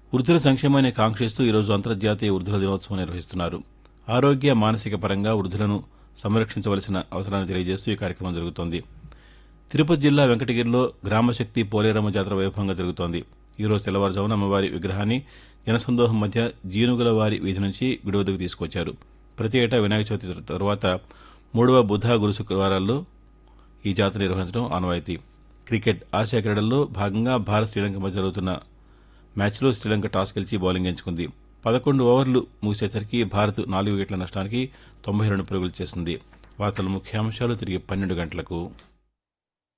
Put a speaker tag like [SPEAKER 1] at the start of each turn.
[SPEAKER 1] వృద్ధుల సంక్షేమాన్ని కాంక్షిస్తూ ఈరోజు అంతర్జాతీయ వృద్ధుల దినోత్సవం నిర్వహిస్తున్నారు ఆరోగ్య మానసిక పరంగా వృద్ధులను సంరక్షించవలసిన అవసరాన్ని తెలియజేస్తూ ఈ కార్యక్రమం జరుగుతోంది తిరుపతి జిల్లా వెంకటగిరిలో గ్రామశక్తి పోలేరమ్మ జాతర వైభవంగా జరుగుతోంది ఈరోజు తెల్లవారుజామున అమ్మవారి విగ్రహాన్ని జనసందోహం మధ్య జీనుగుల వారి వీధి నుంచి గుడి వద్దకు తీసుకొచ్చారు ప్రతి ఏటా వినాయక చవితి తర్వాత మూడవ బుధ గురు శుక్రవారాల్లో ఈ జాతర నిర్వహించడం ఆనవాయితీ క్రికెట్ ఆసియా క్రీడల్లో భాగంగా భారత్ శ్రీలంక మధ్య జరుగుతున్న మ్యాచ్లో శ్రీలంక టాస్ గెలిచి బౌలింగ్ ఎంచుకుంది పదకొండు ఓవర్లు ముగిసేసరికి భారత్ నాలుగు వికెట్ల నష్టానికి తొంభై రెండు పరుగులు చేసింది వార్తల ముఖ్యాంశాలు తిరిగి పన్నెండు గంటలకు